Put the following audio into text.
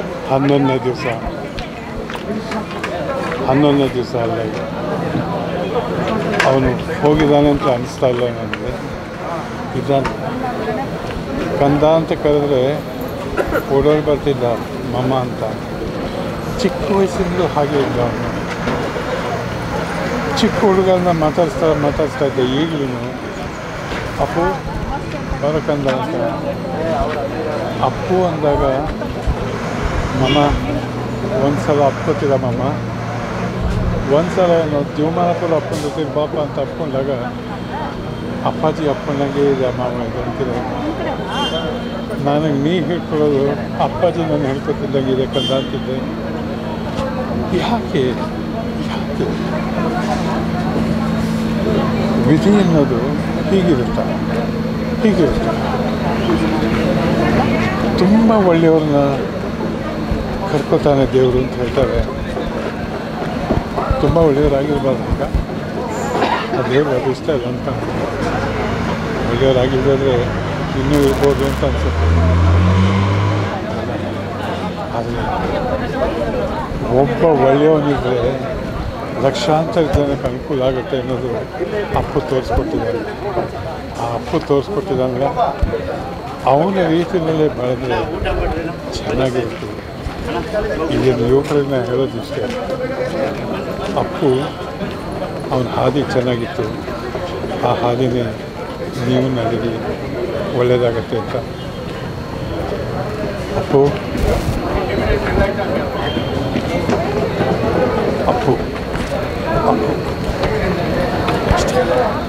ಹನ್ನೊಂದನೇ ದಿವಸ ಹನ್ನೊಂದನೇ ದಿವಸ ಅಲ್ಲ ಈಗ ಅವನು ಹೋಗಿದ್ದಾನೆ ಅಂತ ಅನಿಸ್ತಾ ಇಲ್ಲ ನನಗೆ ಇದ್ದಾನೆ ಕಂದ ಅಂತ ಕರೆದ್ರೆ ಓಡೋಡಿ ಬರ್ತಿದ್ದ ಮಮ್ಮ ಅಂತ ಚಿಕ್ಕ ವಯಸ್ಸಿಂದಲೂ ಹಾಗೆ ಇದ್ದ ಅವನು ಚಿಕ್ಕ ಹುಡುಗರನ್ನ ಮಾತಾಡಿಸ್ತಾ ಮಾತಾಡಿಸ್ತಾ ಇದ್ದೆ ಈಗಲೂ ಅಪ್ಪು ಬರಕಂದ ಅಂತ ಅಪ್ಪು ಅಂದಾಗ ಮಮ್ಮ ಒಂದು ಸಲ ಅಪ್ಕೋತಿದ ಮಮ್ಮ ಒಂದು ಸಲ ನಾವು ಜೀವಮಾನಪುರ ಅಪ್ಪನ ಜೊತೆ ಬಾಪ ಅಂತ ಅಪ್ಕೊಂಡಾಗ ಅಪ್ಪಾಜಿ ಅಪ್ಪನಾಗೆ ಇದೆ ಮಾವ ಇದು ಅಂತಿದೆ ನನಗೆ ನೀ ಹೇಳ್ಕೊಳ್ಳೋದು ಅಪ್ಪಾಜಿ ನಾನು ಹೇಳ್ಕೊತಿದ್ದಂಗೆ ಇದೆ ಕಂದ ಅಂತಿದ್ದೆ ಯಾಕೆ ಯಾಕೆ ವಿಧಿ ಅನ್ನೋದು ಹೀಗಿರುತ್ತೆ ಹೀಗಿರುತ್ತೆ ತುಂಬ ಒಳ್ಳೆಯವ್ರನ್ನ ಕರ್ಕೋತಾನೆ ದೇವರು ಅಂತ ಹೇಳ್ತಾರೆ ತುಂಬ ಒಳ್ಳೆಯವರಾಗಿರ್ಬಾರ್ದು ಈಗ ಆ ದೇವ್ರು ಅದು ಇಷ್ಟ ಇಲ್ಲ ಅಂತ ಒಳ್ಳೆಯವರಾಗಿದ್ದರೆ ಇನ್ನೂ ಇರ್ಬೋದು ಅಂತ ಅನಿಸುತ್ತೆ ಆದರೆ ಒಬ್ಬ ಒಳ್ಳೆಯವನಿದ್ರೆ ಲಕ್ಷಾಂತರ ಜನಕ್ಕೆ ಅನುಕೂಲ ಆಗುತ್ತೆ ಅನ್ನೋದು ಅಪ್ಪು ತೋರಿಸ್ಕೊಟ್ಟಿದ್ದಾರೆ ಆ ಅಪ್ಪು ತೋರಿಸ್ಕೊಟ್ಟಿದ್ದಾನಲ್ಲ ಅವನ ರೀತಿಯಲ್ಲೇ ಬೆಳೆದ್ರೆ ಚೆನ್ನಾಗಿರುತ್ತೆ ಈಗಿನ ಯುವಕರನ್ನ ಹೇಳೋದು ಇಷ್ಟೇ ಅಪ್ಪು ಅವನ ಹಾದಿ ಚೆನ್ನಾಗಿತ್ತು ಆ ಹಾದಿನೇ ನೀವು ನಡೀರಿ ಒಳ್ಳೆಯದಾಗತ್ತೆ ಅಂತ ಅಪ್ಪು ಅಪ್ಪು ಅಪ್ಪು ಅಷ್ಟೇ